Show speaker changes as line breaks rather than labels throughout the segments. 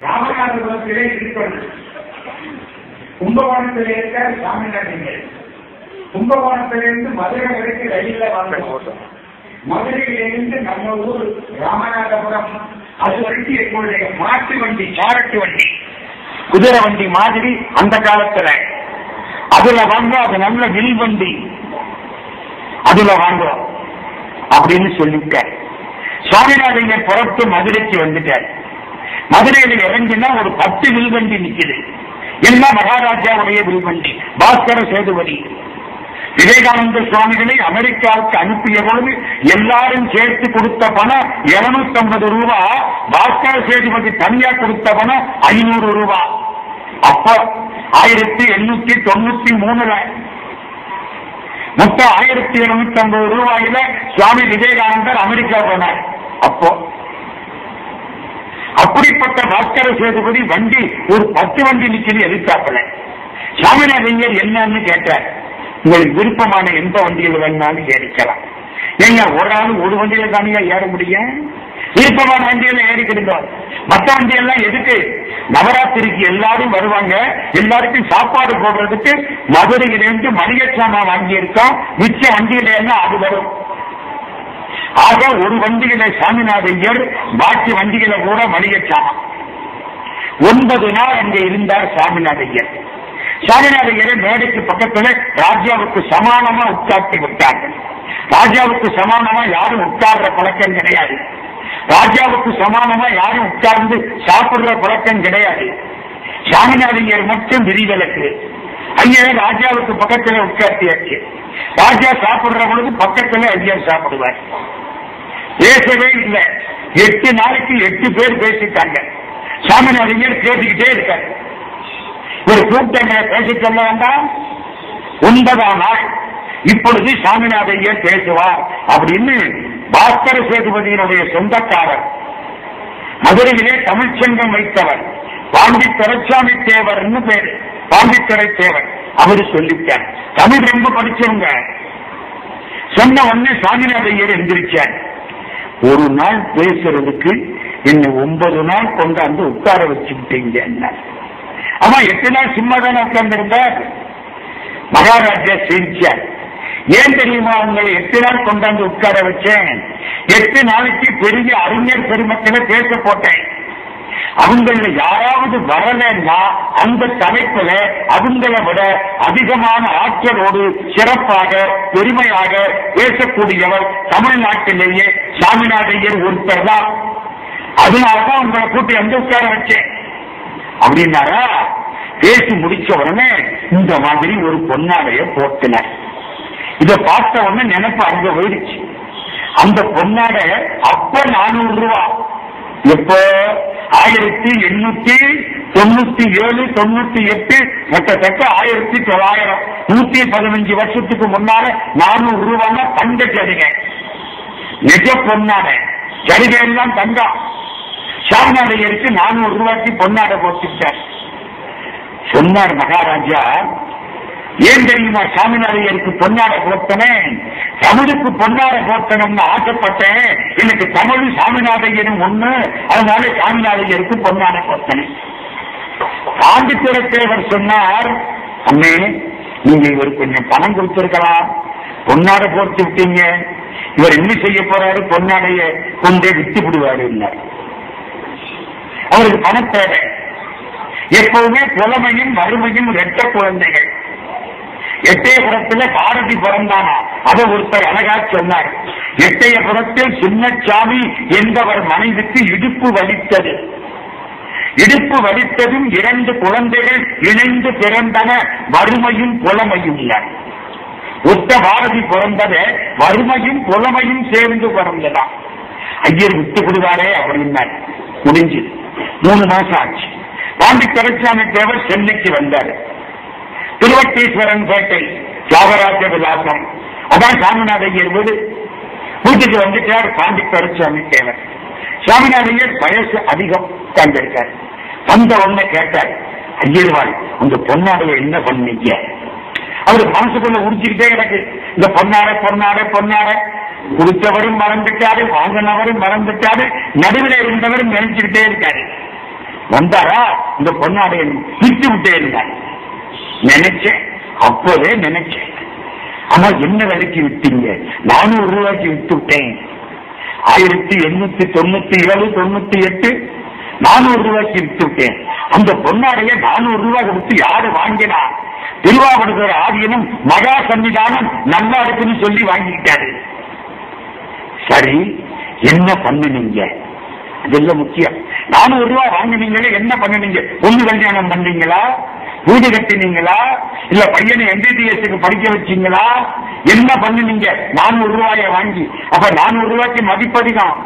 ராமநாதபுரத்திலே இருப்பது கும்பகோணத்திலே இருக்க சாமிநாதங்கள் கும்பகோணத்திலிருந்து மதுரை வரைக்கும் ரயில்ல வந்தோம் மதுரையிலிருந்து நம்ம ஊர் ராமநாதபுரம் அது வரைக்கும் எங்களுடைய மாட்டு வண்டி சாரட்டு வண்டி குதிரை வண்டி மாதிரி அந்த காலத்துல அதுல வாங்க அது நல்ல வில் வண்டி அதுல வாங்குறோம் அப்படின்னு சொல்லிட்டார் சுவாமிநாதன் புறத்து மதுரைக்கு வந்துட்டார் மதுரையில இறங்கினா ஒரு பத்து வில்வண்டி நிக்குது எல்லாம் மகாராஜாவுடைய வில்வண்டி பாஸ்கர சேதுபதி விவேகானந்த சுவாமிகளை அமெரிக்காவுக்கு அனுப்பிய பொழுது எல்லாரும் சேர்த்து கொடுத்த பணம் இருநூத்தி ஐம்பது ரூபா பாஸ்கர சேதுபதி தனியா கொடுத்த பணம் ஐநூறு ரூபா அப்ப ஆயிரத்தி எண்ணூத்தி தொண்ணூத்தி மூணுல மொத்தம் ஆயிரத்தி எழுநூத்தி ஐம்பது ரூபாயில சுவாமி விவேகானந்தர் அமெரிக்கா போனார் அப்போ அப்படிப்பட்ட பாஸ்கர சேதுபதி வண்டி ஒரு பத்து வண்டி நிக்குது எதிர்த்தாப்புல சாமிநாதையர் என்னன்னு கேட்டார் உங்களுக்கு விருப்பமான எந்த வண்டியில் வேணாலும் ஏறிக்கலாம் ஏங்க ஒரு ஆள் ஒரு வண்டியில தானியா ஏற முடியும் விருப்பமான வண்டியில ஏறிக்கிடுங்க மற்ற வண்டி எல்லாம் எதுக்கு நவராத்திரிக்கு எல்லாரும் வருவாங்க எல்லாருக்கும் சாப்பாடு போடுறதுக்கு மதுரையிலிருந்து மளிகை சாமான் வாங்கி இருக்கோம் மிச்ச வண்டியில எல்லாம் அது வரும் ஆக ஒரு வண்டியில சாமிநாதையர் பாக்கி வண்டியில கூட மளிகை சாமான் ஒன்பது நாள் அங்கே இருந்தார் சாமிநாதையர் சாமிநாதையரை மேடைக்கு பக்கத்துல ராஜாவுக்கு சமானமா உட்கார்த்தி விட்டார்கள் ராஜாவுக்கு சமானமா யாரும் உட்கார்ற பழக்கம் கிடையாது ராஜாவுக்கு சமானமா யாரும் உட்கார்ந்து சாப்பிடுற பழக்கம் கிடையாது சாமிநாதையர் மட்டும் விதிவிலக்கு ஐயா ராஜாவுக்கு பக்கத்துல உட்கார்த்தியாச்சு ராஜா சாப்பிடுற பொழுது பக்கத்துல ஐயா சாப்பிடுவார் பேசவே இல்லை எட்டு நாளைக்கு எட்டு பேர் பேசிட்டாங்க சாமிநாதையர் பேசிக்கிட்டே இருக்காரு ஒரு கூட்டங்க பேச சொல்ல வேண்டாம் ஒன்பதாம் நாள் இப்பொழுது சாமிநாதையர் பேசுவார் அப்படின்னு பாஸ்கர சேதுபதியினுடைய சொந்தக்காரர் மதுரையிலே தமிழ்ச்சங்கம் வைத்தவர் பாண்டி துரைசாமி தேவர்னு பேரு பாண்டித்துறை தேவர் அவரு சொல்லிட்டார் தமிழ் ரொம்ப படிச்சவங்க சொன்ன உடனே சாமிநாதையர் எந்திரிச்சார் ஒரு நாள் பேசுறதுக்கு என்னை ஒன்பது நாள் கொண்டாந்து உட்கார வச்சுக்கிட்டீங்க ஆமா எட்டு நாள் சும்மா தானே உட்கார்ந்திருந்தார் மகாராஜா சிரிச்சார் ஏன் தெரியுமா உங்களை எட்டு நாள் கொண்டாந்து உட்கார வச்சேன் எட்டு நாளைக்கு பெரிய அறிஞர் பெருமக்களை பேச போட்டேன் அவங்கள யாராவது வரலன்னா அந்த தலைப்புல அவங்கள விட அதிகமான ஆற்றலோடு சிறப்பாக பெருமையாக பேசக்கூடியவர் தமிழ்நாட்டிலேயே சாமிநாதையர் ஒருத்தர் தான் அதனாலதான் உங்களை கூட்டி வந்து உட்கார வச்சேன் அப்படின்னாரா பேசி முடிச்ச உடனே இந்த மாதிரி ஒரு பொன்னாடைய போட்டினார் இத பார்த்த உடனே நினைப்பு அங்க போயிடுச்சு அந்த பொன்னாட அப்ப நானூறு ரூபா எப்ப ஆயிரத்தி எண்ணூத்தி தொண்ணூத்தி ஏழு தொண்ணூத்தி எட்டு கிட்டத்தட்ட ஆயிரத்தி தொள்ளாயிரம் நூத்தி பதினஞ்சு வருஷத்துக்கு முன்னால நானூறு ரூபான்னா தங்க ஜரிகை நிஜ பொன்னாட ஜரிகை எல்லாம் தங்கம் சாமிநாதையருக்கு நானூறு ரூபாய்க்கு பொன்னாடை போட்டுட்டார் சொன்னார் மகாராஜா ஏன் தெரியுமா சாமிநாதையருக்கு பொன்னாடை போட்டனேன் தமிழுக்கு பொன்னாடை போட்டணும்னு ஆசைப்பட்டேன் எனக்கு தமிழ் சாமிநாதையரும் ஒண்ணு அதனால சாமிநாதையருக்கு பொன்னாடை போட்டனேன் பாண்டித்துறை தேவர் சொன்னார் அண்ணே நீங்க இவர் கொஞ்சம் பணம் கொடுத்திருக்கலாம் பொன்னாடை போட்டு விட்டீங்க இவர் என்ன செய்ய போறாரு பொன்னாடைய கொண்டே விட்டு விடுவாரு அவருக்கு பணம் தேவை எப்பவுமே புலமையும் வறுமையும் ரெட்ட குழந்தைகள் எட்டயபுரத்துல பாரதி பிறந்தானா அதை ஒருத்தர் அழகா சொன்னார் எட்டயபுரத்தில் சின்னச்சாமி என்பவர் மனைவிக்கு இடுப்பு வலித்தது இடுப்பு வலித்ததும் இரண்டு குழந்தைகள் இணைந்து பிறந்தன வறுமையும் புலமையும் ஒத்த பாரதி பிறந்தத வறுமையும் புலமையும் சேர்ந்து பிறந்ததா ஐயர் விட்டு விடுவாரே அப்படின்னார் முடிஞ்சு மூணு மாசம் ஆச்சு பாண்டி துரைசாமி தேவர் சென்னைக்கு வந்தார் திருவட்டீஸ்வரன் பேட்டை தியாகராஜ விலாசம் அதான் சாமிநாதையர் வீடு வீட்டுக்கு வந்துட்டார் பாண்டி துரைசாமி தேவர் சாமிநாதையர் வயசு அதிகம் உட்கார்ந்திருக்கார் வந்த உடனே கேட்டார் ஐயர்வாள் அந்த பொன்னாடைய என்ன பண்ணீங்க அவரு மனசுக்குள்ள உடிச்சுக்கிட்டே கிடக்கு இந்த பொன்னாடை பொன்னாடை பொன்னாடை கொடுத்தவரும் மறந்துட்டாரு வாங்கினவரும் மறந்துட்டாரு நடுவில் இருந்தவரும் நினைச்சுக்கிட்டே இருக்காரு வந்தாரா இந்த பொன்னாடைய விட்டு விட்டேன் நினைச்சேன் அப்போதே நினைச்சேன் ஆனா என்ன விலைக்கு விட்டீங்க நானூறு ரூபாய்க்கு விட்டு விட்டேன் ஆயிரத்தி எண்ணூத்தி தொண்ணூத்தி ஏழு தொண்ணூத்தி எட்டு நானூறு ரூபாய்க்கு விட்டு விட்டேன் அந்த பொன்னாடைய நானூறு ரூபாய் கொடுத்து யாரு வாங்கினா திருவாவடுகிற ஆதீனம் மகா சன்னிதானம் நல்லா இருக்குன்னு சொல்லி வாங்கிக்கிட்டாரு சரி என்ன பண்ணுனீங்க அதெல்லாம் முக்கியம் நானூறு ரூபாய் வாங்கினீங்களே என்ன பண்ணுனீங்க பொண்ணு கல்யாணம் பண்ணீங்களா வீடு கட்டினீங்களா இல்ல பையனை எம்பிபிஎஸ்க்கு படிக்க வச்சீங்களா என்ன பண்ணுனீங்க நானூறு ரூபாய வாங்கி அப்ப நானூறு ரூபாய்க்கு மதிப்பதிகம்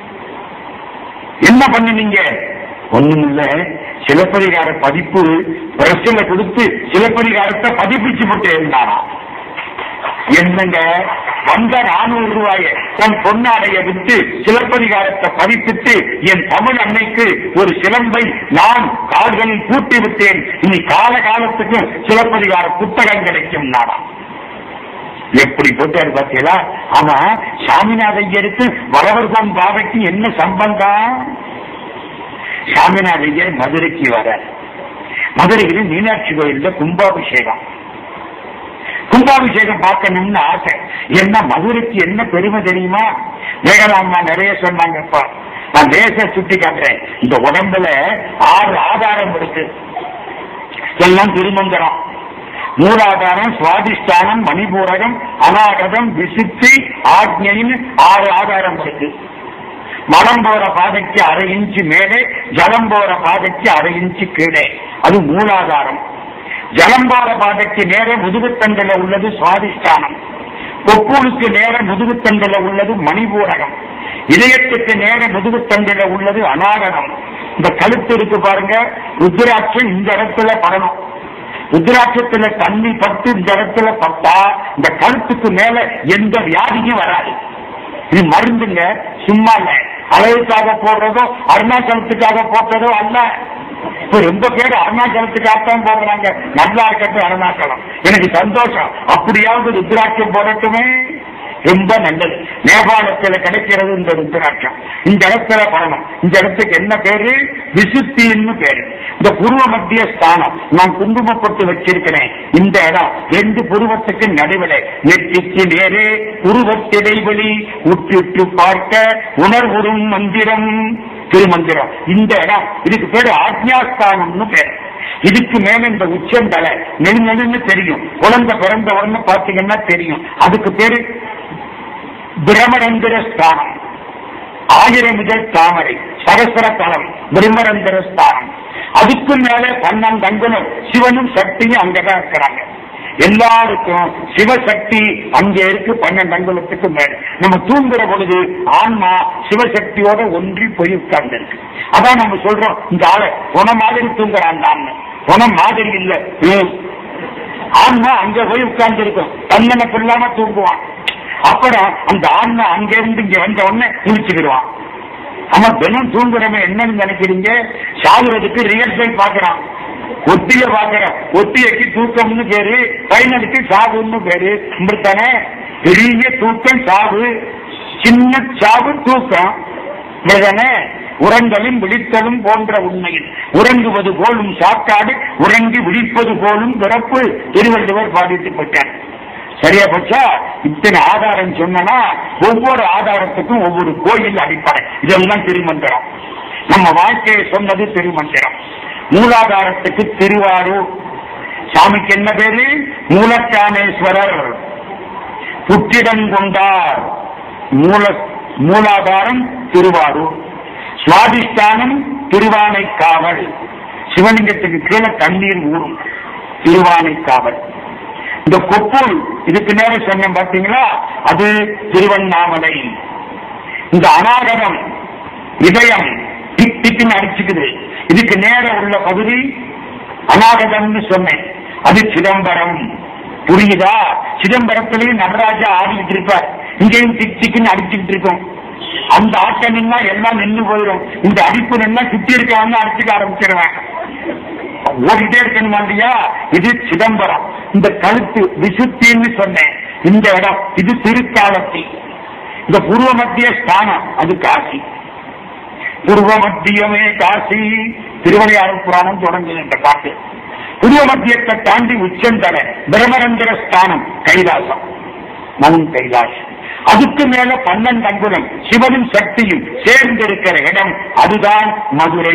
என்ன பண்ணுனீங்க ஒண்ணும் இல்ல சிலப்பதிகார பதிப்பு பிரஸ்ல கொடுத்து சிலப்பதிகாரத்தை பதிப்பிச்சு போட்டு இருந்தாராம் என்னங்க வந்த நானூறு ரூபாய தன் பொன்னாடைய விட்டு சிலப்பதிகாரத்தை பதிப்பிட்டு என் தமிழ் அன்னைக்கு ஒரு சிலம்பை நான் கால்களில் பூட்டி விட்டேன் இனி கால காலத்துக்கு சிலப்பதிகார புத்தகம் கிடைக்கும் நாடாம் எப்படி போட்டாரு பாத்தீங்களா ஆமா சாமிநாத ஐயருக்கு வரவர்கோன் பாவைக்கு என்ன சம்பந்தம் சாமிநாத ஐயர் மதுரைக்கு வர மதுரையில் மீனாட்சி கோயில்ல கும்பாபிஷேகம் கும்பாபிஷேகம் பார்க்கணும்னு ஆசை என்ன மதுரைக்கு என்ன பெருமை தெரியுமா மேகலாமா நிறைய சொன்னாங்கப்பா நான் லேச சுட்டி காட்டுறேன் இந்த உடம்புல ஆறு ஆதாரம் இருக்கு எல்லாம் திருமந்திரம் மூலாதாரம் சுவாதிஷ்டானம் மணிபூரகம் அநாகதம் விசுத்தி ஆக்ஞைன்னு ஆறு ஆதாரம் இருக்கு மலம் போற பாதைக்கு அரை இன்ச்சு மேலே ஜலம் போற பாதைக்கு அரை இன்ச்சு கீழே அது மூலாதாரம் ஜலம் போற பாதைக்கு நேரே முதுகுத்தண்டில உள்ளது சுவாதிஷ்டானம் கொப்பூலுக்கு நேர முதுகுத்தண்டில உள்ளது மணிபூரகம் இதயத்துக்கு நேர முதுகுத்தண்டில உள்ளது அநாகதம் இந்த கழுத்து இருக்கு பாருங்க ருத்ராட்சம் இந்த இடத்துல படணும் ருத்ராட்சத்துல தண்ணி பட்டு இந்த இடத்துல பட்டா இந்த கழுத்துக்கு மேல எந்த வியாதியும் வராது இது மருந்துங்க சும்மா இல்ல அழகுக்காக போடுறதோ அருணாச்சலத்துக்காக போட்டதோ அல்ல இப்ப ரொம்ப பேர் அருணாச்சலத்துக்காகத்தான் போடுறாங்க நல்லா இருக்கட்டும் அருணாச்சலம் எனக்கு சந்தோஷம் அப்படியாவது ருத்ராட்சம் போடட்டுமே ரொம்ப நல்லது நேபாளத்துல கிடைக்கிறது இந்த ருத்ராட்சம் இந்த இடத்துல படணும் இந்த இடத்துக்கு என்ன பேரு விசுத்தின்னு பேரு இந்த புருவ மத்திய ஸ்தானம் நான் குங்குமப்பட்டு வச்சிருக்கிறேன் இந்த இடம் ரெண்டு புருவத்துக்கு நடுவில் நெற்றிக்கு நேரே புருவத்திடைவெளி உற்று பார்க்க உணர்வுறும் மந்திரம் திருமந்திரம் இந்த இடம் இதுக்கு பேரு ஆக்ஞாஸ்தானம்னு பேரு இதுக்கு மேல இந்த உச்சந்தலை நெடு நெடுன்னு தெரியும் குழந்தை பிறந்த உடனே பாத்தீங்கன்னா தெரியும் அதுக்கு பேரு பிரமரந்திர ஸ்தானம் ஆயிரம் இதழ் தாமரை சரஸ்வர தலம் பிரம்மரந்திர ஸ்தானம் அதுக்கு மேல பன்னெண்டு அங்கனும் சிவனும் சக்தியும் அங்கதான் இருக்கிறாங்க எல்லாருக்கும் சிவசக்தி அங்க இருக்கு பன்னெண்டு அங்குலத்துக்கு மேல நம்ம தூங்குற பொழுது ஆன்மா சிவசக்தியோட ஒன்றி போய் உட்கார்ந்து இருக்கு அதான் நம்ம சொல்றோம் இந்த ஆளை உன மாதிரி தூங்குறான் நான் உன மாதிரி இல்ல ஏன்? ஆன்மா அங்க போய் உட்கார்ந்து இருக்கும் தன்னனப்பு இல்லாம தூங்குவான் அப்புறம் அந்த ஆன்மா அங்க இருந்து இங்க வந்த உடனே முடிச்சுக்கிடுவான் ஆமா தினம் தூங்குறவன் என்னன்னு நினைக்கிறீங்க சாகுறதுக்கு ரிஹர்சல் பாக்குறான் ஒத்திய பாக்குறான் ஒத்தியக்கு தூக்கம்னு பேரு பையனுக்கு சாவுன்னு பேரு இப்படித்தானே பெரிய தூக்கம் சாவு சின்ன சாவு தூக்கம் இப்படிதானே உறங்கலும் விழித்தலும் போன்ற உண்மையில் உறங்குவது போலும் சாக்காடு உறங்கி விழிப்பது போலும் பிறப்பு திருவள்ளுவர் பாடிட்டு போட்டார் சரியா போச்சா இத்தனை ஆதாரம் சொன்னா ஒவ்வொரு ஆதாரத்துக்கும் ஒவ்வொரு கோயில் அடிப்படை இதெல்லாம் திருமந்திரம் நம்ம வாழ்க்கையை சொன்னது திருமந்திரம் மூலாதாரத்துக்கு திருவாரூர் சாமிக்கு என்ன பேரு மூலச்சானேஸ்வரர் புற்றிடம் கொண்டார் மூல மூலாதாரம் திருவாரூர் சுவாதிஷ்டானம் திருவானைக்காவல் சிவலிங்கத்துக்கு கீழே தண்ணீர் ஊறும் திருவானைக்காவல் இந்த கொப்பூல் இதுக்கு நேரம் சொன்னேன் பாத்தீங்களா அது திருவண்ணாமலை இந்த அநாகரம் இதயம் டிக் டிக்னு அடிச்சுக்குது இதுக்கு நேரம் உள்ள பகுதி அநாகதம்னு சொன்னேன் அது சிதம்பரம் புரியுதா சிதம்பரத்திலையும் நடராஜா ஆடிட்டு இருப்பார் இங்கேயும் டிக் டிக்னு அடிச்சுக்கிட்டு இருக்கோம் அந்த ஆட்டம் நின்னா எல்லாம் நின்னு போயிடும் இந்த அடிப்பு நின்னா சுத்தி இருக்கவங்க அடிச்சுக்க ஆரம்பிச்சிருவாங்க ஓடிட்டே இருக்கணுமா இல்லையா இது சிதம்பரம் இந்த கழுத்து விசுத்தின்னு சொன்னேன் இந்த இடம் இது திருக்காலத்தி இந்த பூர்வ மத்திய ஸ்தானம் அது காசி பூர்வ மத்தியமே காசி திருவள்ளியாறு புராணம் தொடங்குகின்ற பாட்டு புதிய மத்தியத்தை தாண்டி உச்சந்தர பிரமரந்திர ஸ்தானம் கைலாசம் மவுண்ட் கைலாஷ் அதுக்கு மேல பன்னெண்டு அங்குலம் சிவனும் சக்தியும் சேர்ந்திருக்கிற இடம் அதுதான் மதுரை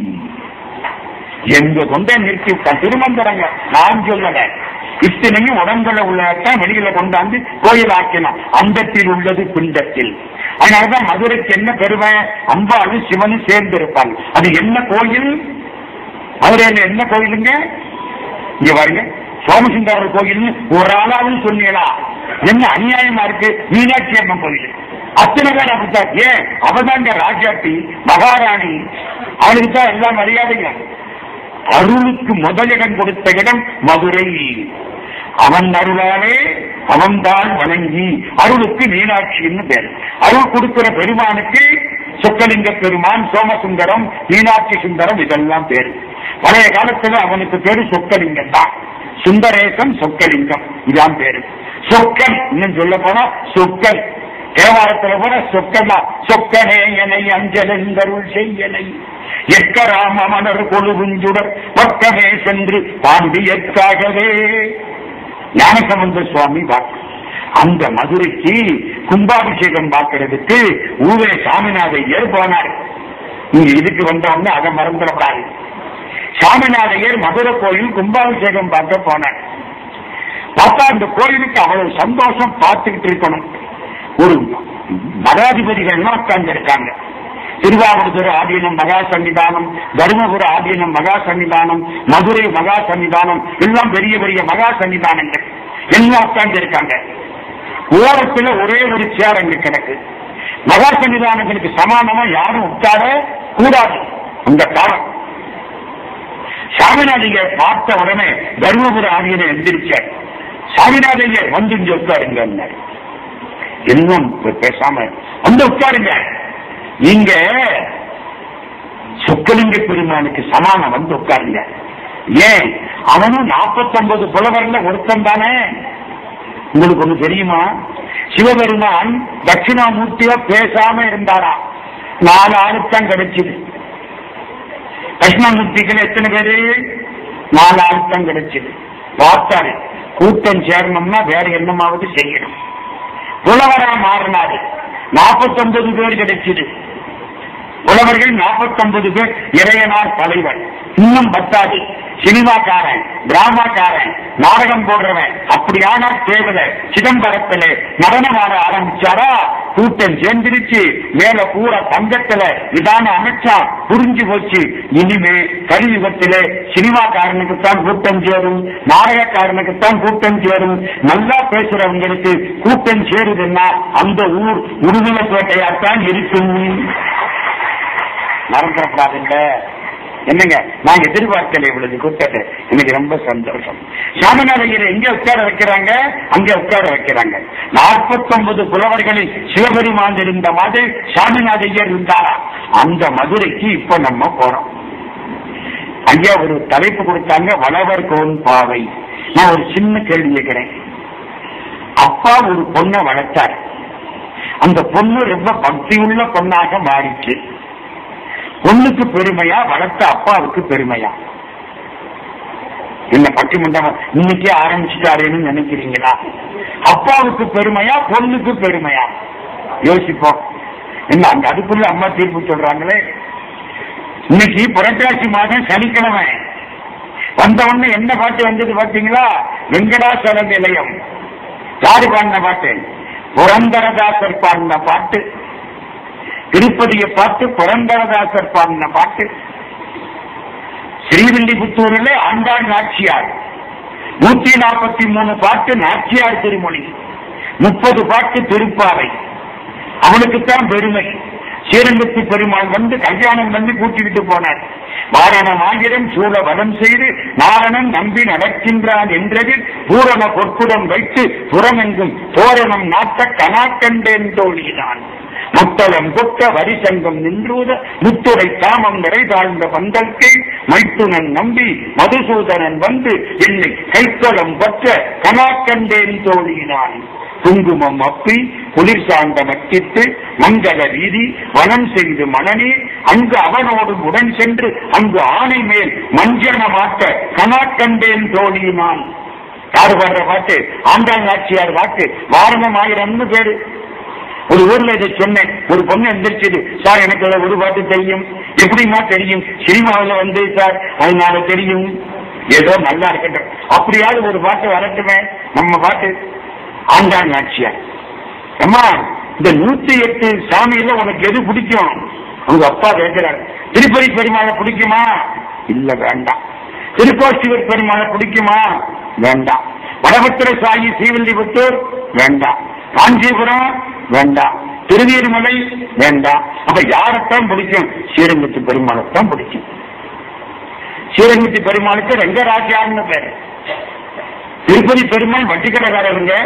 எங்க கொண்டே நிறுத்தி விட்டான் திருமந்திரங்க நான் சொல்லல இத்தனையும் உடம்புல உள்ளதான் வெளியில கொண்டாந்து கோயில் ஆக்கினான் அந்தத்தில் உள்ளது பிண்டத்தில் அதனாலதான் மதுரைக்கு என்ன பெருமை அம்பாளும் சிவனும் சேர்ந்து இருப்பாங்க அது என்ன கோயில் மதுரையில என்ன கோயிலுங்க இங்க பாருங்க சோமசுந்தரர் கோயில் ஒரு ஆளாவது சொன்னீங்களா என்ன அநியாயமா இருக்கு மீனாட்சி அம்மன் கோயில் அத்தனை பேர் அப்படித்தான் ஏன் அவதாங்க ராஜாட்டி மகாராணி அவளுக்கு தான் எல்லாம் மரியாதைங்க அருளுக்கு முதலிடம் கொடுத்த இடம் மதுரை அவன் அருளாலே அவன்தான் வணங்கி அருளுக்கு மீனாட்சின்னு பேர் அருள் கொடுக்கிற பெருமானுக்கு சொக்கலிங்க பெருமான் சோமசுந்தரம் மீனாட்சி சுந்தரம் இதெல்லாம் பேரு பழைய காலத்துல அவனுக்கு பேரு சொக்கலிங்கம் தான் சுந்தரேசம் சொக்கலிங்கம் இதான் பேரு சொக்கன் இன்னும் சொல்ல போனா சொக்கன் தேவாரத்துல கூட சொக்கலா சொக்கனே எனை அஞ்சலெந்தருள் செய்யலை எக்க ராம மலர் கொழுகுஞ்சுடர் பக்கமே சென்று பாண்டியற்காகவே ஞானசம்பந்த சுவாமி வாக்கு அந்த மதுரைக்கு கும்பாபிஷேகம் பார்க்கறதுக்கு ஊவே சாமிநாதையர் போனார் நீங்க இதுக்கு வந்தவங்க அதை மறந்துடக்கூடாது சாமிநாதையர் மதுரை கோயில் கும்பாபிஷேகம் பார்க்க போனார் பார்த்தா அந்த கோயிலுக்கு அவ்வளவு சந்தோஷம் பார்த்துக்கிட்டு இருக்கணும் ஒரு மடாதிபதிகள்லாம் உட்கார்ந்து இருக்காங்க திருவாவூர் ஆதீனம் மகா சன்னிதானம் தருமபுர ஆதீனம் மகா சன்னிதானம் மதுரை மகா சன்னிதானம் எல்லாம் பெரிய பெரிய மகா சன்னிதானங்கள் எல்லாம் உட்கார்ந்து இருக்காங்க ஓரத்துல ஒரே ஒரு சேர் அங்க கிடக்கு மகா சன்னிதானங்களுக்கு சமானமா யாரும் உட்கார கூடாது அந்த காலம் சாமிநாதையர் பார்த்த உடனே தருமபுர ஆதீனம் எந்திரிச்சார் சாமிநாதையர் வந்து இங்க உட்காருங்க இன்னும் பேசாம வந்து உட்காருங்க நீங்க சொக்கலிங்க பெருமானுக்கு சமானம் வந்து உட்காருங்க ஏன் அவனும் நாற்பத்தொன்பது புலவர்ல ஒருத்தன் தானே உங்களுக்கு ஒண்ணு தெரியுமா சிவபெருமான் தட்சிணாமூர்த்தியா பேசாம இருந்தாரா நாலு ஆளுத்தான் கிடைச்சது தட்சிணாமூர்த்திகள் எத்தனை பேரு நாலு ஆளுத்தான் கிடைச்சது பார்த்தாரு கூட்டம் சேரணும்னா வேற என்னமாவது செய்யணும் புலவரா மாறினாரு நாற்பத்தொன்பது பேர் கிடைச்சது புலவர்கள் நாற்பத்தொன்பது பேர் இறையனார் தலைவர் இன்னும் பத்தாது சினிமாக்காரன் டிராமாக்காரன் நாடகம் போடுறவன் அப்படியான தேவதை சிதம்பரத்துல நடனம் ஆட ஆரம்பிச்சாரா கூட்டம் சேர்ந்துருச்சு மேல பூரா தங்கத்துல விதான அமைச்சா புரிஞ்சு போச்சு இனிமே கலியுகத்திலே சினிமாக்காரனுக்குத்தான் கூட்டம் சேரும் நாடகக்காரனுக்குத்தான் கூட்டம் சேரும் நல்லா பேசுறவங்களுக்கு கூட்டம் சேருதுன்னா அந்த ஊர் உடுமலைப்பேட்டையாத்தான் இருக்கும் மறந்துடக்கூடாதுல்ல என்னங்க நான் எதிர்பார்க்கல இவ்வளவு கூட்டத்தை எனக்கு ரொம்ப சந்தோஷம் சாமிநாதையரை எங்க உட்கார வைக்கிறாங்க அங்க உட்கார வைக்கிறாங்க நாற்பத்தொன்பது புலவர்களில் சிவபெருமான் இருந்த மாதிரி சாமிநாதையர் இருந்தாரா அந்த மதுரைக்கு இப்ப நம்ம போறோம் ஐயா ஒரு தலைப்பு கொடுத்தாங்க வளவர் கோன் பாவை நான் ஒரு சின்ன கேள்வி கேட்கிறேன் அப்பா ஒரு பொண்ணை வளர்த்தார் அந்த பொண்ணு ரொம்ப பக்தியுள்ள பொண்ணாக மாறிச்சு பொண்ணுக்கு பெருமையா வளர்த்த அப்பாவுக்கு பெருமையா என்ன பட்டிமன்றம் இன்னைக்கே ஆரம்பிச்சுட்டாருன்னு நினைக்கிறீங்களா அப்பாவுக்கு பெருமையா பொண்ணுக்கு பெருமையா யோசிப்போம் என்ன அங்க அதுக்குள்ள அம்மா தீர்ப்பு சொல்றாங்களே இன்னைக்கு புரட்டாசி மாதம் சனிக்கிழமை வந்த உடனே என்ன பாட்டு வந்தது பாத்தீங்களா வெங்கடாசல நிலையம் யாரு பாடின பாட்டு புரந்தரதாசர் பாடின பாட்டு திருப்பதியை பார்த்து புரந்தரதாசர் பாடின பாட்டு ஸ்ரீவில்லிபுத்தூரில் ஆண்டாள் நாச்சியார் நூத்தி நாற்பத்தி மூணு பாட்டு நாச்சியார் திருமொழி முப்பது பாட்டு திருப்பாவை அவனுக்குத்தான் பெருமை ஸ்ரீரங்கத்து பெருமாள் வந்து கல்யாணம் பண்ணி கூட்டிக்கிட்டு போனார் வாரணம் ஆயிரம் சூழ வதம் செய்து நாரணன் நம்பி நடக்கின்றான் என்றதில் பூரண பொற்புடம் வைத்து புறமெங்கும் தோரணம் நாட்ட கனாக்கண்டேன் தோழினான் முத்தளம் கொட்ட வரிசங்கம் நின்றூத முத்துரை தாமம் நிறை தாழ்ந்த பந்தல்கை மைத்துனன் நம்பி மதுசூதனன் வந்து என்னை கைத்தளம் பற்ற கனாக்கண்டேன் தோழினான் குங்குமம் அப்பி குளிர் சார்ந்த மட்டித்து மங்கள வீதி வனம் செய்து மணனே அங்கு அவனோடு உடன் சென்று அங்கு ஆணை மேல் மஞ்சன மாட்ட கனாக்கண்டேன் தோழி நான் யாரு பாடுற பாட்டு ஆண்டாள் நாச்சியார் பாட்டு வாரணம் ஆயிரம்னு பேரு ஒரு ஊர்ல இதை சொன்னேன் ஒரு பொண்ணு எந்திரிச்சது சார் எனக்கு இதுல ஒரு பாட்டு தெரியும் எப்படிமா தெரியும் சினிமாவில் வந்து சார் அதனால தெரியும் ஏதோ நல்லா இருக்கட்டும் அப்படியாவது ஒரு பாட்டு வரட்டுமே நம்ம பாட்டு ஆண்டாள் நாச்சியார் அம்மா இந்த நூத்தி எட்டு சாமியில உனக்கு எது பிடிக்கும் உங்க அப்பா கேட்கிறார் திருப்பதி பெருமாளை பிடிக்குமா இல்ல வேண்டாம் திருக்கோசிவர் பெருமாளை பிடிக்குமா வேண்டாம் வடபத்திர சாயி ஸ்ரீவில்லிபுத்தூர் வேண்டாம் காஞ்சிபுரம் வேண்டாம் திருநீர்மலை வேண்டாம் அப்ப யாரைத்தான் பிடிக்கும் ஸ்ரீரங்கத்து பெருமாளைத்தான் பிடிக்கும் ஸ்ரீரங்கத்து பெருமாளுக்கு ரங்கராஜான்னு பேரு திருப்பதி பெருமாள் வட்டிக்கடைக்காரருங்க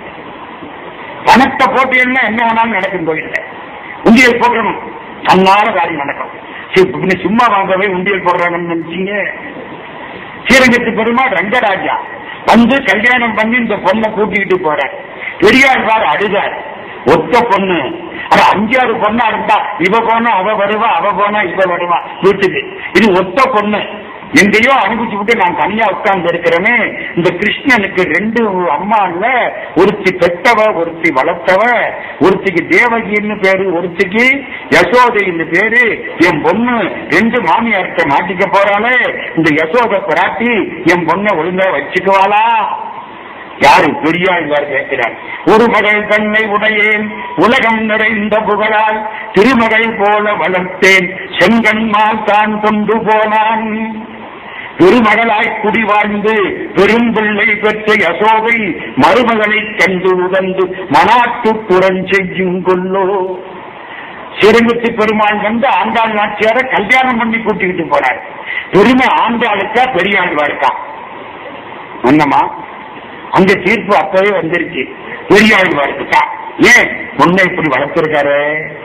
பணத்தை போட்டு என்ன என்ன வேணாலும் நடக்கும் கோயில்ல உண்டியல் போடணும் தன்னால காரியம் நடக்கும் சரி, பின்ன சும்மா வாங்கவே உண்டியல் போடுறாங்கன்னு நினைச்சீங்க ஸ்ரீரங்கத்து பெருமாள் ரங்கராஜா வந்து கல்யாணம் பண்ணி இந்த பொண்ணை கூட்டிக்கிட்டு போற பெரியாழ்வார் அழுதார் ஒத்த பொண்ணு ஆனா அஞ்சாறு பொண்ணா இருந்தா இவ போனா அவ வருவா அவ போனா இவ வருவா வீட்டுக்கு இது ஒத்த பொண்ணு எங்கேயோ அனுப்பிச்சு விட்டு நான் தனியா உட்கார்ந்து இருக்கிறேனே இந்த கிருஷ்ணனுக்கு ரெண்டு அம்மா இல்ல ஒருத்தி பெத்தவ ஒருத்தி வளர்த்தவ ஒருத்திக்கு தேவகின்னு பேரு ஒருத்திக்கு யசோதைன்னு பேரு என் பொண்ணு ரெண்டு மாமியார்கிட்ட மாட்டிக்க போறாளே இந்த யசோத பிராட்டி என் பொண்ணை ஒழுங்கா வச்சுக்குவாளா யாரு பெரியாழ்வார் கேட்கிறார் ஒரு மகள் தன்னை உடையேன் உலகம் நிறைந்த புகழால் திருமகள் போல வளர்த்தேன் செங்கன்மால் தான் கொண்டு போனான் பெருமகளாய் குடி வாழ்ந்து பெரும்பிள்ளை பெற்ற யசோதை மருமகளை கண்டு உகந்து மனாட்டு புறஞ்செய்யும் கொல்லோ சிறுமித்து பெருமாள் வந்து ஆண்டாள் நாச்சியார கல்யாணம் பண்ணி கூட்டிக்கிட்டு போறார் பெருமை ஆண்டாளுக்கா பெரியாழ்வாருக்கா என்னம்மா அந்த தீர்ப்பு அப்பவே வந்துருச்சு பெரியாழ்வாருக்கு தான் ஏன் பொண்ணை இப்படி வளர்த்திருக்காரு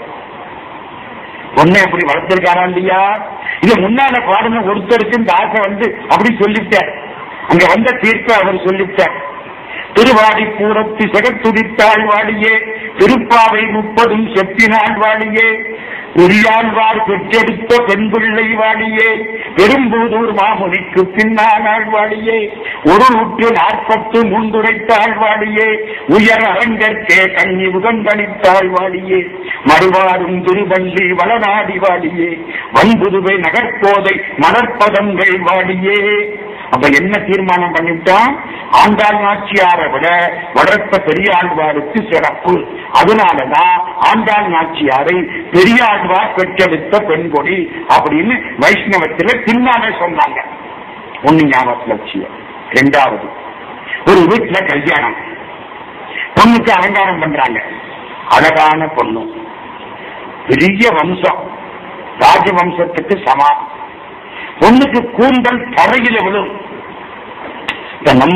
பொண்ணை இப்படி வளர்த்திருக்காரா இல்லையா இது முன்னால பாடுன ஒருத்தருக்கு இந்த ஆசை வந்து அப்படி சொல்லிட்டார் அங்க வந்த தீர்ப்பை அவர் சொல்லிட்டார் திருவாடி பூரத்து செகத்துதித்தாள் வாடியே திருப்பாவை முப்பதும் செப்பினாள் வாடியே பெரியாழ்வார் பெற்றெடுத்த பெண் பிள்ளை வாடியே பெரும்பூதூர் மாமுனிக்கு பின்னாள் வாடியே ஒரு நூற்று நாற்பத்து மூன்றுரைத்தாள் வாடியே உயர் அரங்கற்கே கண்ணி உகந்தளித்தாள் வாடியே மறுவாரும் திருவள்ளி வளநாடி வாடியே வன்புதுவை நகர்போதை மலர்ப்பதங்கள் வாடியே அப்ப என்ன தீர்மானம் பண்ணிவிட்டான் ஆண்டாள் நாச்சியாரை விட வளர்த்த பெரியாழ்வாருக்கு சிறப்பு அதனாலதான் ஆண்டாள் நாச்சியாரை பெரியாழ்வார் பெற்றெடுத்த பெண்கொடி அப்படின்னு வைஷ்ணவத்துல பின்னாலே சொன்னாங்க ஒண்ணு ஞாபகத்துல வச்சிய ரெண்டாவது ஒரு வீட்டுல கல்யாணம் பொண்ணுக்கு அலங்காரம் பண்றாங்க அழகான பொண்ணு பெரிய வம்சம் ராஜவம்சத்துக்கு சமானம் பொண்ணுக்கு கூந்தல் தரையில விழும் இப்ப நம்ம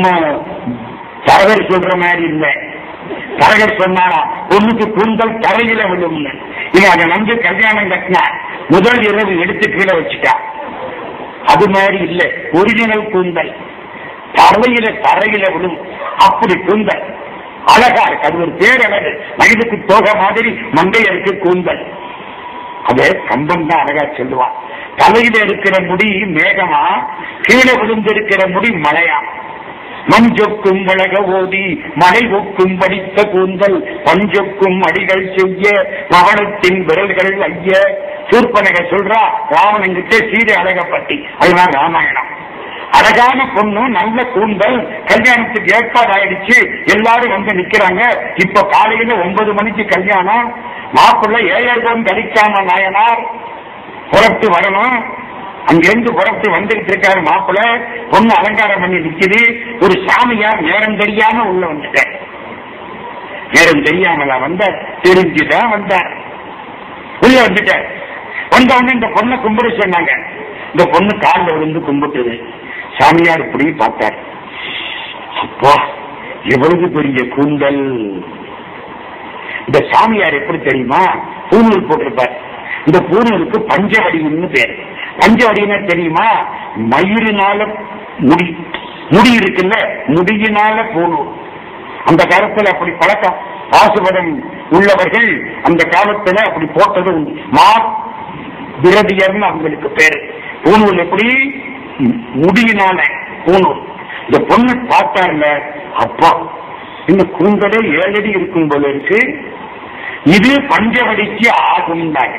தரகர் சொல்ற மாதிரி இல்லை தரகர் சொன்னாரா பொண்ணுக்கு கூந்தல் தரையில விழும்னு இவன் அதை நம்பி கல்யாணம் கட்டினா முதல் இரவு எடுத்து கீழே வச்சுட்டா அது மாதிரி இல்ல ஒரிஜினல் கூந்தல் தரையில தரையில விழும் அப்படி கூந்தல் அழகா இருக்கு அது ஒரு பேரழகு மனிதக்கு தோகை மாதிரி மங்கையருக்கு கூந்தல் அதே கம்பம் தான் அழகா சொல்லுவான் தலையில இருக்கிற முடி மேகமா கீழே விழுந்திருக்கிற முடி மழையா மஞ்சொக்கும் வழக ஓதி மலை ஒக்கும் படித்த கூந்தல் பஞ்சொக்கும் அடிகள் செய்ய பவனத்தின் விரல்கள் ஐய சூர்பனக சொல்றா ராவணங்கிட்ட சீதை அழகப்பட்டி அதுதான் ராமாயணம் அழகான பொண்ணு நல்ல கூந்தல் கல்யாணத்துக்கு ஏற்பாடு ஆயிடுச்சு எல்லாரும் வந்து நிக்கிறாங்க இப்ப காலையில ஒன்பது மணிக்கு கல்யாணம் மாப்பிள்ளை ஏழகம் கழிக்காம நாயனார் புறத்து வரணும் அங்கிருந்து புறத்து வந்துகிட்டு இருக்காரு மாப்பிள்ளை பொண்ணு அலங்காரம் பண்ணி நிக்குது ஒரு சாமியார் நேரம் தெரியாம உள்ள வந்துட்டார் நேரம் தெரியாமலா வந்தார் தெரிஞ்சுதான் வந்தார் உள்ள வந்துட்டார் வந்த உடனே இந்த பொண்ணை கும்பிட சொன்னாங்க இந்த பொண்ணு காலில் விழுந்து கும்பிட்டுது சாமியார் இப்படி பார்த்தார் அப்பா எவ்வளவு பெரிய கூந்தல் இந்த சாமியார் எப்படி தெரியுமா பூநூல் போட்டிருப்பார் இந்த பூநூலுக்கு பஞ்சவடின்னு பேர் பஞ்சவடினா தெரியுமா மயிரினால முடி முடி இருக்குல்ல முடியினால பூநூல் அந்த காலத்துல அப்படி பழக்கம் பாசுபதம் உள்ளவர்கள் அந்த காலத்துல அப்படி போட்டது உண்டு மா விரதியர்னு அவங்களுக்கு பேரு பூணூல் எப்படி ம், முடியினால பூணூல் இந்த பொண்ணு பார்த்தார்ல அப்பா இந்த கூந்தலே ஏழடி இருக்கும் போல இருக்கு இது பஞ்சவடிக்கு ஆகும்னாங்க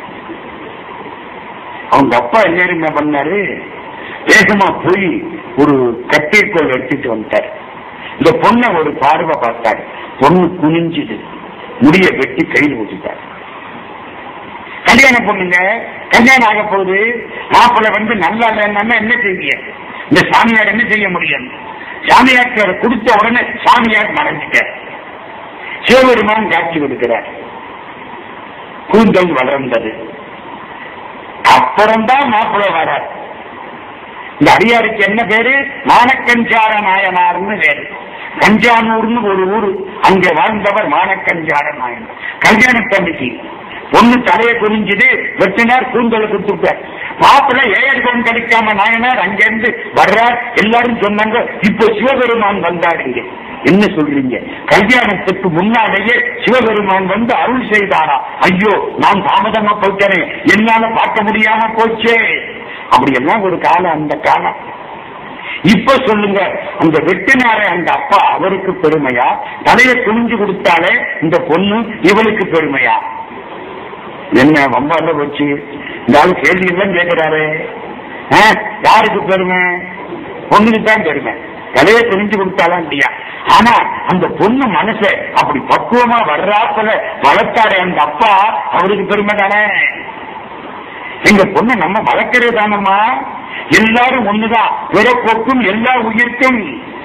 அவங்க அப்பா எல்லாரும் என்ன பண்ணாரு வேகமா போய் ஒரு கத்திரிக்கோள் எடுத்துட்டு வந்துட்டாரு இந்த பொண்ணை ஒரு பார்வை பார்த்தாரு பொண்ணு குனிஞ்சுது முடிய வெட்டி கையில் ஊத்திட்டாரு கல்யாணம் பொண்ணுங்க கல்யாணம் ஆக போகுது மாப்பிள்ளை வந்து நல்லா இல்லைன்னா என்ன செய்வீங்க இந்த சாமியார் என்ன செய்ய முடியும் சாமியார் கொடுத்த உடனே சாமியார் மறைஞ்சிட்டார் சிவபெருமான் காட்சி கொடுக்கிறார் கூந்தல் வளர்ந்தது அப்புறம்தான் மாப்பிள்ளை வரார் இந்த அடியாருக்கு என்ன பேரு மானக்கஞ்சார நாயனார்னு பேரு கஞ்சானூர்னு ஒரு ஊரு அங்கே வாழ்ந்தவர் மானக்கஞ்சார நாயனார் கல்யாண தம்பிக்கு பொண்ணு தலையை குறிஞ்சுது வெட்டினார் கூந்தலை கொடுத்துட்டார் மாப்பிள்ளை ஏழகம் கிடைக்காம நாயனார் அங்கிருந்து வர்றார் எல்லாரும் சொன்னாங்க இப்போ சிவபெருமான் வந்தாருங்க என்ன சொல்றீங்க கல்யாணத்துக்கு முன்னாலேயே சிவபெருமான் வந்து அருள் செய்தாரா ஐயோ நான் தாமதமா போயிட்டேனே என்னால பார்க்க முடியாம போச்சே அப்படி எல்லாம் ஒரு காலம் அந்த காலம் இப்ப சொல்லுங்க அந்த வெட்டினார அந்த அப்பா அவருக்கு பெருமையா தலையை குனிஞ்சு கொடுத்தாலே இந்த பொண்ணு இவளுக்கு பெருமையா என்ன வம்பால போச்சு இந்த ஆளு கேள்வி எல்லாம் கேட்கிறாரு ஆ, யாருக்கு பெருமை பொண்ணுக்கு தான் பெருமை தலையை குனிஞ்சு கொடுத்தாலாம் இல்லையா ஆனா அந்த பொண்ணு மனச அப்படி பக்குவமா வர்றாப்புல வளர்த்தாரு அந்த அப்பா அவருக்கு பெருமை தானே எங்க பொண்ணு நம்ம வளர்க்கிறது தானம்மா எல்லாரும் ஒண்ணுதான் பிறப்போக்கும் எல்லா உயிர்க்கும்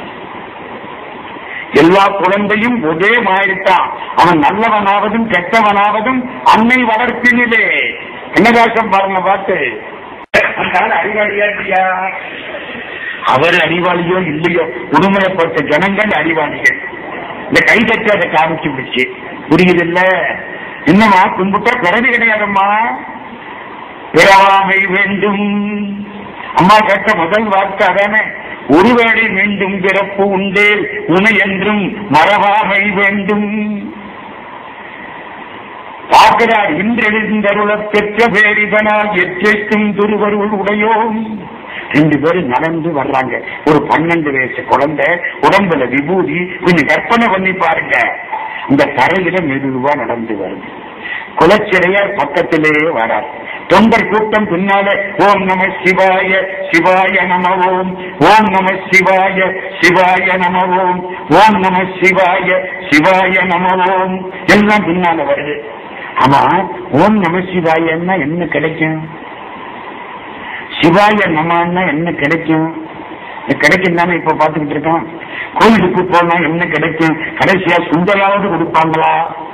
எல்லா குழந்தையும் ஒரே மாதிரித்தான் அவன் நல்லவனாவதும் கெட்டவனாவதும் அன்னை வளர்ப்பினிலே கண்ணதாசம் பாருங்க பார்த்து அந்த ஆள் அறிவாளியா இல்லையா அவர் அறிவாளியோ இல்லையோ உடுமையப்பட்ட ஜனங்கள் அறிவாளிகள் இந்த கை தட்டி அதை காமிச்சு விடுச்சு புரியுது இல்ல என்னம்மா கும்பிட்டா பிறகு கிடையாதம்மா பிறவாமை வேண்டும் அம்மா கேட்ட முதல் வார்த்தை அதானே ஒருவேளை மீண்டும் பிறப்பு உண்டு உனை என்றும் மறவாமை வேண்டும் பார்க்கிறார் இன்றெழுந்தருளப் பெற்ற பேரிதனால் எச்சைக்கும் துருவருள் உடையோம் ரெண்டு பேரும் நடந்து வர்றாங்க ஒரு பன்னெண்டு வயசு குழந்தை உடம்புல விபூதி கொஞ்சம் கற்பனை பண்ணி பாருங்க இந்த தரையில மெதுவா நடந்து வருது குலச்சிறையார் பக்கத்திலேயே வரார் தொண்டர் கூட்டம் பின்னாலே ஓம் நம சிவாய சிவாய நம ஓம் ஓம் நம சிவாய சிவாய நம ஓம் ஓம் நம சிவாய சிவாய நம ஓம் எல்லாம் பின்னால வருது ஆமா ஓம் நம சிவாயன்னா என்ன கிடைக்கும் சிவாய நமன்னா என்ன கிடைக்கும் இது கிடைக்கும் தானே இப்ப பாத்துக்கிட்டு இருக்கோம் கோயிலுக்கு போனா என்ன கிடைக்கும் கடைசியா சுந்தராவது கொடுப்பாங்களா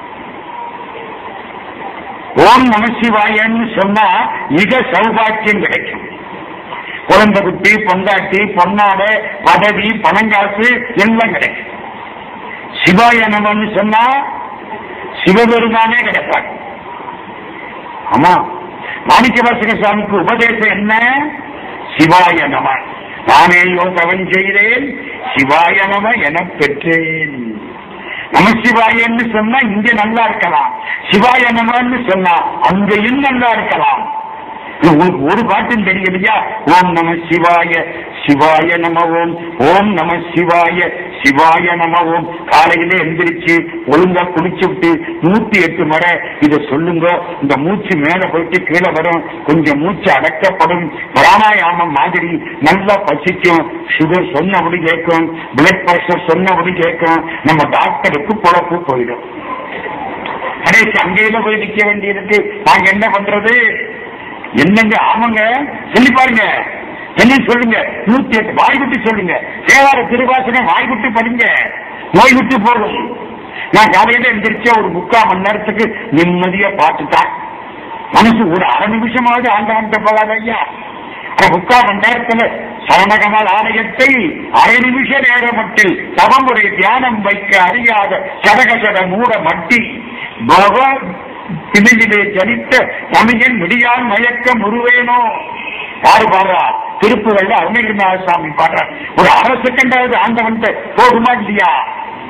ஓம் நமசிவாயன்னு சொன்னா மிக சௌபாக்கியம் கிடைக்கும் குழந்தை குட்டி பொண்டாட்டி பொன்னாடை பதவி பணங்காசு எல்லாம் கிடைக்கும் சிவாய நமன்னு சொன்னா சிவபெருமானே கிடைப்பாங்க ஆமா மாணிக்கவாசக சுவாமிக்கு உபதேசம் என்ன சிவாய நம நானே யோகவன் செய்தேன் சிவாய நம என பெற்றேன் நமசிவாயன்னு சொன்னா இங்க நல்லா இருக்கலாம் சிவாய நமன்னு சொன்னா அங்கேயும் நல்லா இருக்கலாம் இது உங்களுக்கு ஒரு பாட்டும் தெரியலையா ஓம் நம சிவாய சிவாய நம ஓம் ஓம் நம சிவாய சிவாய நம ஓம் காலையில எந்திரிச்சு ஒழுங்கா குளிச்சு விட்டு நூத்தி எட்டு முறை இத சொல்லுங்க இந்த மூச்சு மேல போயிட்டு கீழே வரும் கொஞ்சம் மூச்சு அடக்கப்படும் பிராணாயாமம் மாதிரி நல்லா பசிக்கும் சுகர் சொன்னபடி கேட்கும் பிளட் பிரஷர் சொன்னபடி கேட்கும் நம்ம டாக்டருக்கு பொழப்பு போயிடும் கடைசி அங்கேயில போய் நிக்க வேண்டியிருக்கு நாங்க என்ன பண்றது என்னங்க ஆமாங்க சொல்லி பாருங்க என்ன சொல்லுங்க நூத்தி எட்டு வாய் விட்டு சொல்லுங்க தேவார திருவாசனம் வாய் விட்டு படிங்க நோய் விட்டு போகும் நான் காலையில எந்திரிச்ச ஒரு முக்கால் மணி நேரத்துக்கு நிம்மதியா பார்த்துட்டேன் மனசு ஒரு அரை நிமிஷமாவது ஆண்டவன்ட்ட போகாத ஐயா அந்த முக்கால் மணி நேரத்துல சரணகமல் ஆலயத்தை அரை நிமிஷ நேரம் மட்டில் தவமுறை தியானம் வைக்க அறியாத சடகசட மூட மட்டி பகவான் திணையிலே ஜனித்த தமிழன் விடியால் மயக்கம் உருவேனோ யாரு பாடுறா திருப்புகள்ல அருணகிரிநாத சாமி பாடுறார் ஒரு அரை செகண்டாவது ஆண்டவன்ட்ட போகுமா இல்லையா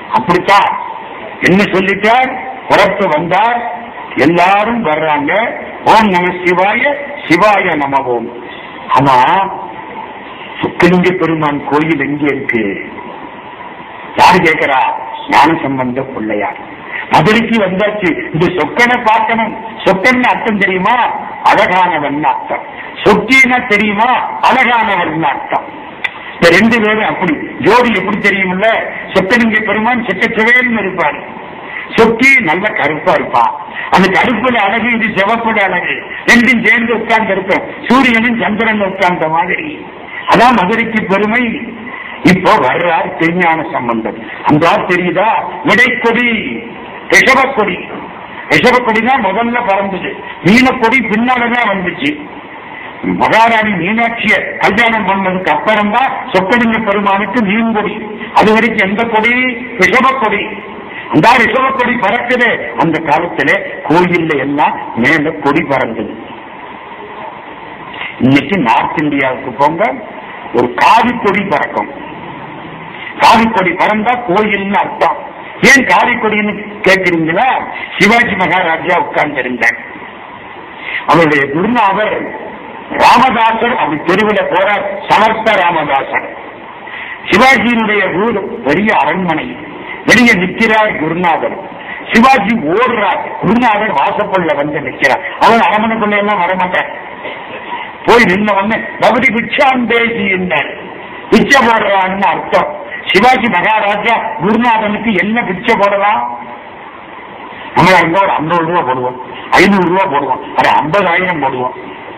அப்படித்தான் என்ன சொல்லிட்டார் புறத்து வந்தார் எல்லாரும் வர்றாங்க ஓம் நம சிவாய சிவாய நம ஓம் ஆனா சுக்கலிங்க பெருமான் கோயில் எங்க இருக்கு யாரு கேட்கிறா ஞான சம்பந்த பிள்ளையார் மதுரைக்கு வந்தாச்சு இந்த சொக்கனை பார்க்கணும் சொக்கன் அர்த்தம் தெரியுமா அழகானவன் அர்த்தம் சொக்கினா தெரியுமா அழகானவன் அர்த்தம் இந்த ரெண்டு பேரும் அப்படி ஜோடி எப்படி தெரியுமில்ல சொக்கலிங்க பெருமான் செக்கச்சவேன்னு இருப்பாரு சொக்கி நல்ல கருப்பா இருப்பான் அந்த கருப்புல அழகு இது சிவப்புல அழகு ரெண்டும் சேர்ந்து உட்கார்ந்து இருக்கும் சூரியனும் சந்திரன் உட்கார்ந்த மாதிரி அதான் மதுரைக்கு பெருமை இப்போ வர்றார் திருஞான சம்பந்தம் அந்த ஆள் தெரியுதா விடைக்கொடி ரிஷபக்கொடி ரிஷபக்கொடி தான் முதல்ல பறந்தது மீனக்கொடி பின்னாலதான் வந்துச்சு மகாராணி மீனாட்சிய கல்யாணம் பண்ணதுக்கு அப்புறம் தான் சொக்கலிங்க பெருமானுக்கு மீன்கொடி அது வரைக்கும் எந்த கொடி ரிஷபக்கொடி அந்த ரிஷபக்கொடி பறக்குது அந்த காலத்துல கோயில்ல எல்லாம் மேல கொடி பறந்தது இன்னைக்கு நார்த் இந்தியாவுக்கு போங்க ஒரு காவி கொடி பறக்கும் காவி கொடி பறந்தா கோயில்னு அர்த்தம் ஏன் காவி கொடின்னு கேட்கிறீங்களா சிவாஜி மகாராஜா உட்கார்ந்து இருந்தார் அவருடைய குருநாதர் ராமதாசர் அப்படி தெருவில் போறார் சமர்த்த ராமதாசர் சிவாஜியினுடைய ஊர் பெரிய அரண்மனை வெளியே நிற்கிறார் குருநாதர் சிவாஜி ஓடுறார் குருநாதர் வாசப்பள்ள வந்து நிற்கிறார் அவன் அரண்மனைக்குள்ள எல்லாம் வரமாட்டார் போய் நின்ன உடனே பகுதி பிச்சாந்தேசி என்றார் பிச்சை போடுறான்னு அர்த்தம் சிவாஜி மகாராஜா குருநாதனுக்கு என்ன பிச்சை போடலாம் நம்ம இருந்தா ஒரு ஐம்பது ரூபா போடுவோம் ஐநூறு ரூபா போடுவோம் அது ஐம்பதாயிரம் போடுவோம்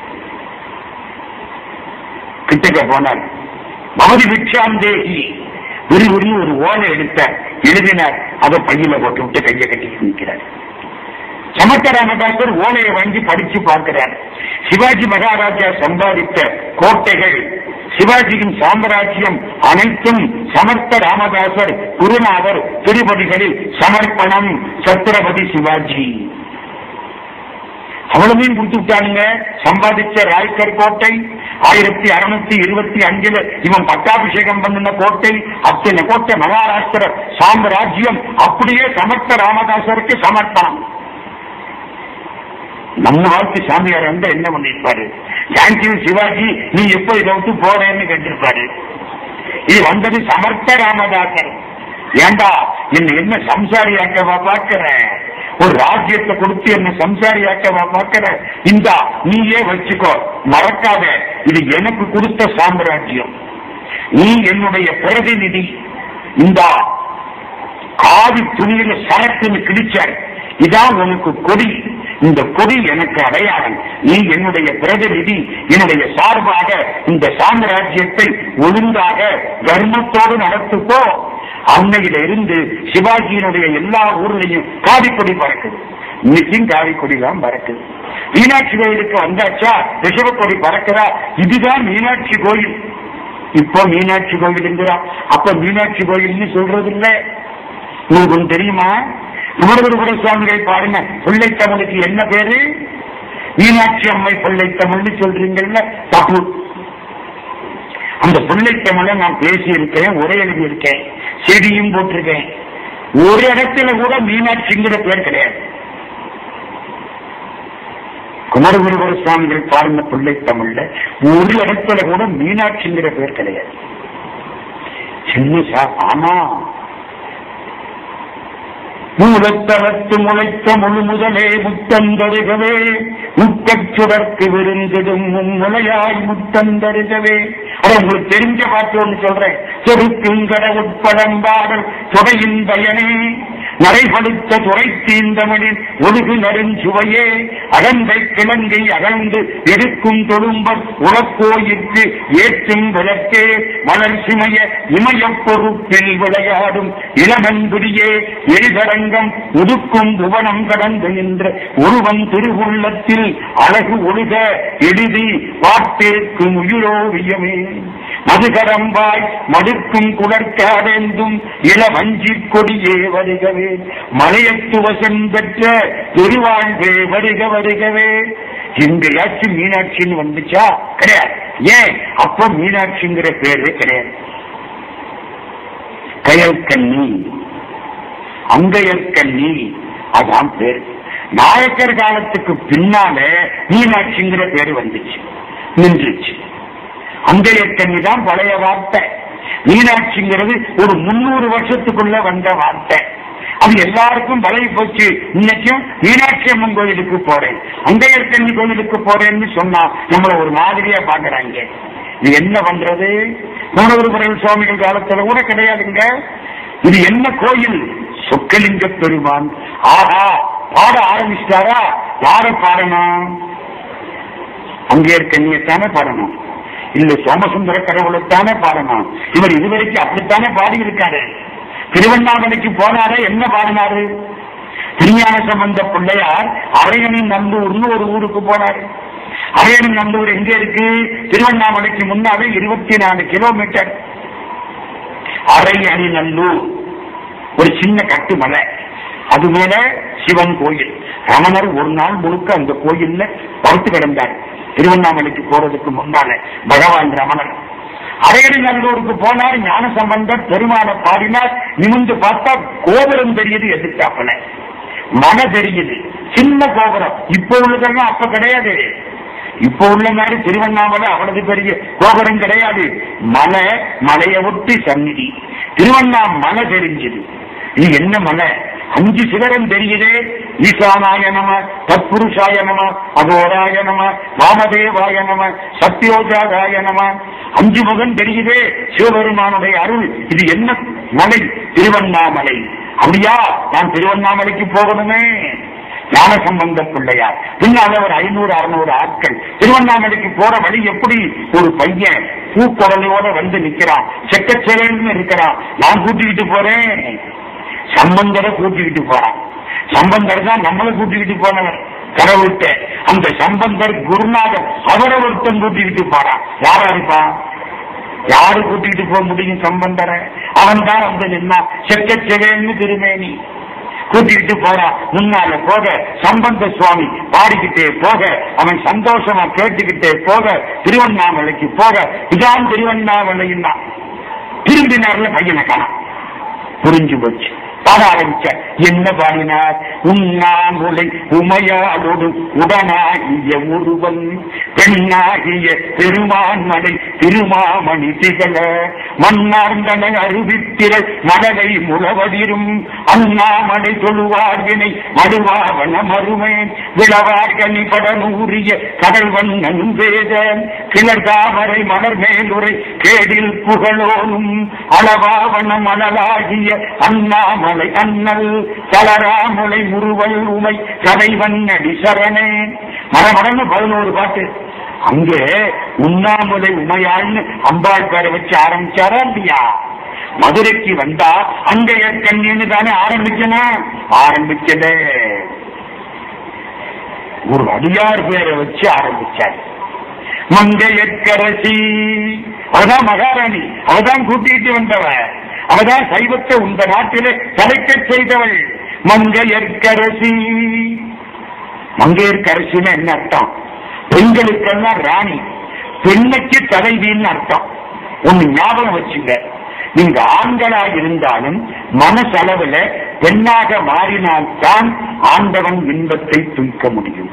கிட்டக்க போனார் பகுதி பிச்சாந்தேசி விரிவிரி ஒரு ஓலை எடுத்தார் எழுதினார் அதை பையில போட்டு விட்டு கையை கட்டி நிற்கிறார் சமத்த ராமதாசர் ஓலையை வாங்கி படிச்சு பார்க்கிறார் சிவாஜி மகாராஜா சம்பாதித்த கோட்டைகள் சிவாஜியின் சாம்ராஜ்யம் அனைத்தும் சமர்த்த ராமதாசர் குருநாதர் திருப்பதிகளில் சமர்ப்பணம் சத்திரபதி சிவாஜி அவ்வளவையும் கொடுத்து விட்டானுங்க சம்பாதிச்ச ராய்கர் கோட்டை ஆயிரத்தி அறுநூத்தி இருபத்தி அஞ்சுல இவன் பட்டாபிஷேகம் பண்ணின கோட்டை அத்தனை கோட்டை மகாராஷ்டிர சாம்ராஜ்யம் அப்படியே சமர்த்த ராமதாசருக்கு சமர்ப்பணம் நம்ம வாழ்க்கை சாமியார் வந்து என்ன பண்ணிருப்பாரு தேங்க்யூ சிவாஜி நீ எப்போ இதை விட்டு போறேன்னு கேட்டிருப்பாரு இது வந்தது சமர்த்த ராமதாசர் ஏண்டா என்ன என்ன சம்சாரியாக்கவா பார்க்கிற ஒரு ராஜ்யத்தை கொடுத்து என்ன சம்சாரியாக்கவா பார்க்கிற இந்தா நீயே வச்சுக்கோ மறக்காத இது எனக்கு கொடுத்த சாம்ராஜ்யம் நீ என்னுடைய பிரதிநிதி இந்தா காவி துணியில சரக்குன்னு கிழிச்சார் இதான் உனக்கு கொடி இந்த கொடி எனக்கு அடையாளம் நீ என்னுடைய பிரதிநிதி என்னுடைய சார்பாக இந்த சாம்ராஜ்யத்தை ஒழுங்காக தர்மத்தோடு நடத்துப்போ அன்னையில இருந்து சிவாஜியினுடைய எல்லா ஊர்லயும் காவிக்கொடி பறக்குது இன்னைக்கும் காவிக்கொடி தான் பறக்குது மீனாட்சி கோயிலுக்கு வந்தாச்சா ரிஷபக்கொடி பறக்குதா இதுதான் மீனாட்சி கோயில் இப்போ மீனாட்சி கோயிலுங்கிறா அப்ப மீனாட்சி கோயில்னு சொல்றது இல்லை உங்களுக்கு ஒண்ணு தெரியுமா குமரகுருபுர சுவாமிகள் பாருங்க பிள்ளை தமிழுக்கு என்ன பேரு மீனாட்சி அம்மை பிள்ளை தமிழ்னு சொல்றீங்கல்ல தப்பு அந்த பிள்ளை தமிழை நான் பேசி இருக்கேன் உரை எழுதி இருக்கேன் செடியும் போட்டிருக்கேன் ஒரு இடத்துல கூட மீனாட்சிங்கிற பேர் கிடையாது குமரகுருபுர சுவாமிகள் பாருங்க பிள்ளை தமிழ்ல ஒரு இடத்துல கூட மீனாட்சிங்கிற பேர் கிடையாது சின்ன சார் ஆமா மூலத்தளத்து முளைத்த முழு முதலே முத்தந்தருகவே முத்தச் சுடர்க்கு விருந்திடும் முன்முலையாய் முத்தந்தருகவே அட உங்களுக்கு தெரிஞ்ச பாட்டு ஒன்று சொல்றேன் சொருக்கும் கடவுட்பழம்பாடல் துறையின் பயனே நரைபடுத்த துறை தீந்தமிழின் ஒழுகு நெருஞ்சுவையே அகந்தை கிழங்கை அகழ்ந்து எடுக்கும் தொழும்பர் உலக்கோயிற்கு ஏற்றும் விளக்கே மலர் சிமைய இமயப் பொறுப்பில் விளையாடும் இளமன்பிடியே எரிதரங்கம் உடுக்கும் புவனம் கடந்து நின்ற ஒருவன் திருவுள்ளத்தில் அழகு ஒழுக எழுதி வாட்டேற்கும் உயிரோவியமே மதுகரம்பாய் மடுக்கும் குடற்காடேந்தும் இளவஞ்சி கொடியே வருகவே மலையத்துவசம் பெற்ற திருவாழ்வே வருக வருகவே எங்கேயாச்சும் மீனாட்சின்னு வந்துச்சா கிடையாது ஏன் அப்ப மீனாட்சிங்கிற பேரு கிடையாது கயல் கண்ணி அங்கையற்கண்ணி அதான் பேர் நாயக்கர் காலத்துக்கு பின்னால மீனாட்சிங்கிற பேர் வந்துச்சு நின்றுச்சு அங்கையற்கண்ணி தான் பழைய வார்த்தை மீனாட்சிங்கிறது ஒரு முன்னூறு வருஷத்துக்குள்ள வந்த வார்த்தை அது எல்லாருக்கும் பழகி போச்சு இன்னைக்கும் மீனாட்சி அம்மன் கோயிலுக்கு போறேன் அங்கையற்கண்ணி கோயிலுக்கு போறேன்னு சொன்னா நம்மள ஒரு மாதிரியா பாக்குறாங்க இது என்ன பண்றது மூணவருபுரம் சுவாமிகள் காலத்துல கூட கிடையாதுங்க இது என்ன கோயில் சொக்கலிங்க பெருமான் ஆஹா பாட ஆரம்பிச்சிட்டாரா யார பாடணும் அங்கேற்கண்ணியத்தானே பாடணும் இல்ல சோமசுந்தர கடவுளைத்தானே பாடணும் இவர் இதுவரைக்கும் அப்படித்தானே பாடி இருக்காரு திருவண்ணாமலைக்கு போனாரே என்ன பாடினாரு திருஞான சம்பந்த பிள்ளையார் அரையனின் நம்பூர்னு ஒரு ஊருக்கு போனாரு அரையனின் நம்பூர் எங்க இருக்கு திருவண்ணாமலைக்கு முன்னாலே இருபத்தி நாலு கிலோமீட்டர் அரையணி நல்லூர் ஒரு சின்ன கட்டு மலை அது மேல சிவன் கோயில் ரமணர் ஒரு நாள் முழுக்க அந்த கோயில்ல படுத்து கிடந்தார் திருவண்ணாமலைக்கு போறதுக்கு முன்னால பகவான் ரமணர் அரையடி நல்லூருக்கு போனார் ஞான சம்பந்தர் பெருமாளை பாடினார் நிமிந்து பார்த்தா கோபுரம் தெரியுது எதிர்த்தாப்பல மன தெரியுது சின்ன கோபுரம் இப்ப உள்ளதெல்லாம் அப்ப கிடையாது இப்ப உள்ள மாதிரி திருவண்ணாமலை அவ்வளவு பெரிய கோபுரம் கிடையாது மலை மலையை ஒட்டி சந்நிதி திருவண்ணாமலை தெரிஞ்சது இது என்ன மலை அஞ்சு சிகரம் தெரியுதே ஈசானாய நம தத்புருஷாய நம அகோராய நம வாமதேவாய நம சத்யோஜாதாய நம அஞ்சு முகம் தெரியுதே சிவபெருமானுடைய அருள் இது என்ன மலை திருவண்ணாமலை அப்படியா நான் திருவண்ணாமலைக்கு போகணுமே ஞான சம்பந்த பிள்ளையார் பின்னால ஒரு ஐநூறு அறுநூறு ஆட்கள் திருவண்ணாமலைக்கு போற வழி எப்படி ஒரு பையன் பூக்குடலையோட வந்து நிக்கிறான் செக்கச்சேலன்னு இருக்கிறான் நான் கூட்டிக்கிட்டு போறேன் சம்பந்தரை கூட்டிக்கிட்டு போறான் சம்பந்தர் தான் நம்மளை கூட்டிக்கிட்டு போனவர் கடவுள்கிட்ட அந்த சம்பந்தர் குருநாதர் அவரை ஒருத்தன் கூட்டிக்கிட்டு போறான் யாரா இருப்பான் யாரு கூட்டிகிட்டு போக முடியும் சம்பந்தரை அவன் தான் வந்து நின்னா செக்கச்செவேன்னு திருமேனி கூட்டிக்கிட்டு போறான் முன்னால போக சம்பந்த சுவாமி பாடிக்கிட்டே போக அவன் சந்தோஷமா கேட்டுக்கிட்டே போக திருவண்ணாமலைக்கு போக இதான் திருவண்ணாமலைன்னா திரும்பினார்ல பையனை காணாம் புரிஞ்சு போச்சு பாட ஆரம்பிச்ச என்ன பாடினார் உண்ணாமுலை உமையாளோடு உடனாகிய ஒருவன் பெண்ணாகிய பெருமான்மலை திருமாமணி திகழ மன்னார்ந்தனை அறிவித்திரள் மடலை முழவதிரும் அண்ணாமலை தொழுவார்வினை மடுவாவன மறுமேன் விளவார்கனி படனூரிய கடல் வண்ணனும் வேத கிளர் தாமரை மலர் மேலுரை கேடில் புகழோனும் அளவாவன மணலாகிய அண்ணாமலை அண்ணல் தளராமலை முறுவல் உமை கதைவண்ணடி சரணே மரமடங்கு பதினோரு பாட்டு அங்கே உண்ணாமலை உமையாள்னு அம்பாள் பேரை வச்சு ஆரம்பிச்சாரா இல்லையா மதுரைக்கு வந்தா அங்க கண்ணின்னு தானே ஆரம்பிக்கணும் ஆரம்பிக்கல ஒரு அடியார் பேரை வச்சு ஆரம்பிச்சார் மங்கையற்கரசி அவதான் மகாராணி அவதான் கூட்டிட்டு வந்தவ அவதான் சைவத்தை இந்த நாட்டிலே தலைக்க செய்தவள் மங்கையற்கரசி மங்கையர்கரசின்னு என்ன அர்த்தம் பெண்களுக்கெல்லாம் ராணி பெண்ணுக்கு தலைவின்னு அர்த்தம் ஒண்ணு ஞாபகம் வச்சுங்க நீங்க ஆண்களா இருந்தாலும் மனசளவுல பெண்ணாக மாறினால்தான் ஆண்டவன் இன்பத்தை தூக்க முடியும்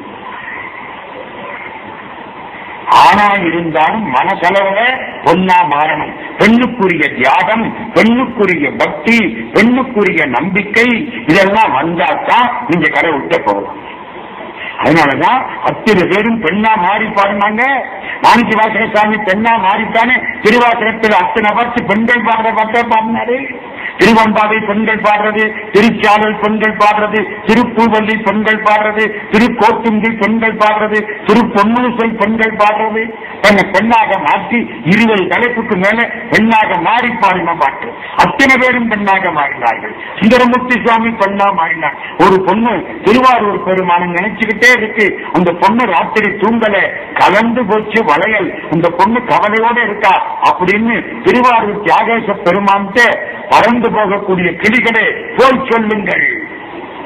ஆணா இருந்தாலும் மனசளவுல பொண்ணா மாறணும் பெண்ணுக்குரிய தியாகம் பெண்ணுக்குரிய பக்தி பெண்ணுக்குரிய நம்பிக்கை இதெல்லாம் வந்தாதான் நீங்க கடவுள்கிட்ட போகலாம் அதனாலதான் அத்தனை பேரும் பெண்ணா மாறி பாடினாங்க மாணிக்க வாசக சாமி பெண்ணா மாறித்தானே திருவாசகத்தில் அத்தனை பார்த்து பெண்கள் பாடுற பார்த்தா பாடினாரு திருவம்பாவை பெண்கள் பாடுறது திருச்சாலை பெண்கள் பாடுறது திருப்பூவல்லி பெண்கள் பாடுறது திருக்கோட்டுந்தி பெண்கள் பாடுறது திருப்பொன்னுசை பெண்கள் பாடுறது தன்னை பெண்ணாக மாற்றி இருபது தலைப்புக்கு மேல பெண்ணாக மாறி பாடின பாட்டு அத்தனை பேரும் பெண்ணாக மாறினார்கள் சுந்தரமூர்த்தி சுவாமி பெண்ணா மாறினார் ஒரு பொண்ணு திருவாரூர் பெருமானம் நினைச்சுக்கிட்டே இருக்கு அந்த பொண்ணு ராத்திரி தூங்கல கலந்து போச்சு வளையல் அந்த பொண்ணு கவலையோட இருக்கா அப்படின்னு திருவாரூர் தியாகேச பெருமான்கிட்ட பறந்து போகக்கூடிய கிளிகளே போய் சொல்லுங்கள்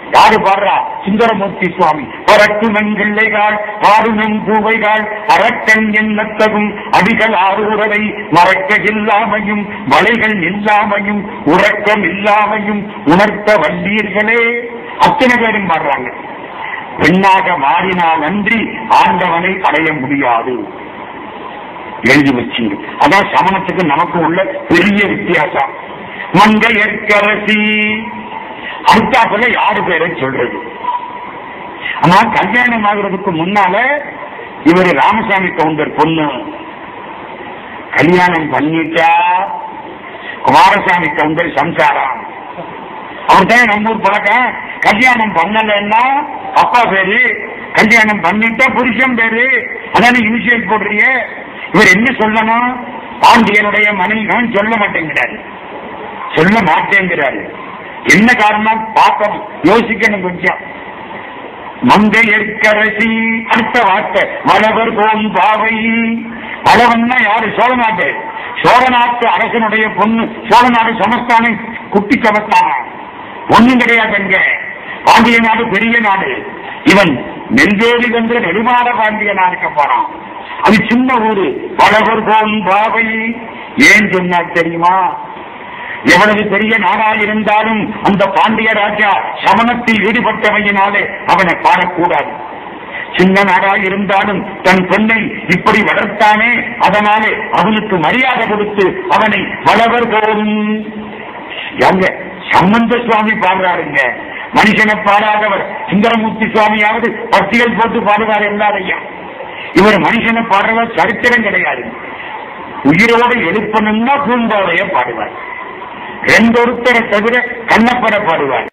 யாரு பாடுறா சுந்தரமூர்த்தி சுவாமி பரட்டு மெங்கிள்ளைகள் பாடுமென் பூவைகள் அரக்கன் எண்ணத்தகும் அடிகள் ஆறுவதை மறக்க இல்லாமையும் வலைகள் இல்லாமையும் உறக்கம் இல்லாமையும் உணர்த்த வல்லீர்களே அத்தனை பேரும் பாடுறாங்க பெண்ணாக மாறினால் அன்றி ஆண்டவனை அடைய முடியாது எழுதி வச்சீங்க அதான் சமணத்துக்கு நமக்கு உள்ள பெரிய வித்தியாசம் மங்கையற்கரசி அடுத்தாப்புல யாரு பேரை சொல்றது ஆனா கல்யாணம் ஆகுறதுக்கு முன்னால இவர் ராமசாமி கவுண்டர் பொண்ணு கல்யாணம் பண்ணிட்டா குமாரசாமி கவுண்டர் சம்சாரம் அவர்தான் நம்ம ஊர் பழக்கம் கல்யாணம் பண்ணலன்னா அப்பா பேரு கல்யாணம் பண்ணிட்டா புருஷன் பேரு அதான இனிஷியல் போடுறீங்க இவர் என்ன சொல்லணும் பாண்டியனுடைய மனைவிதான் சொல்ல மாட்டேங்கிறாரு சொல்ல மாட்டேங்கிறாரு என்ன காரணம் பார்க்கணும் யோசிக்கணும் கொஞ்சம் மங்கையற்கரசி அடுத்த வார்த்தை வளவர் கோம் பாவை வளவன்னா யாரு சோழநாட்டு சோழநாட்டு அரசனுடைய பொண்ணு சோழநாடு சமஸ்தானம் குட்டி சமஸ்தானம் ஒண்ணும் கிடையாது அங்க பாண்டிய நாடு பெரிய நாடு இவன் நெல்வேலி வென்ற நெடுமாட பாண்டியனா இருக்க போறான் அது சின்ன ஊரு வளவர் கோம் பாவை ஏன் சொன்னார் தெரியுமா எவ்வளவு பெரிய நாடாயிருந்தாலும் அந்த பாண்டிய ராஜா சமணத்தில் ஈடுபட்டவையினாலே அவனை பாடக்கூடாது சின்ன நாடாக இருந்தாலும் தன் பெண்ணை இப்படி வளர்த்தானே அதனாலே அவனுக்கு மரியாதை கொடுத்து அவனை வளவர் போதும் எங்க சம்பந்த சுவாமி பாடுறாருங்க மனுஷனை பாடாதவர் சுந்தரமூர்த்தி சுவாமியாவது பட்டியல் போட்டு பாடுவார் எல்லாரையும் இவர் மனுஷனை பாடுறவர் சரித்திரம் கிடையாது உயிரோடு எழுப்பணும்னா பூம்பாவைய பாடுவார் ரெண்டொருத்தரை தவிர கண்ணப்பட பாடுவார்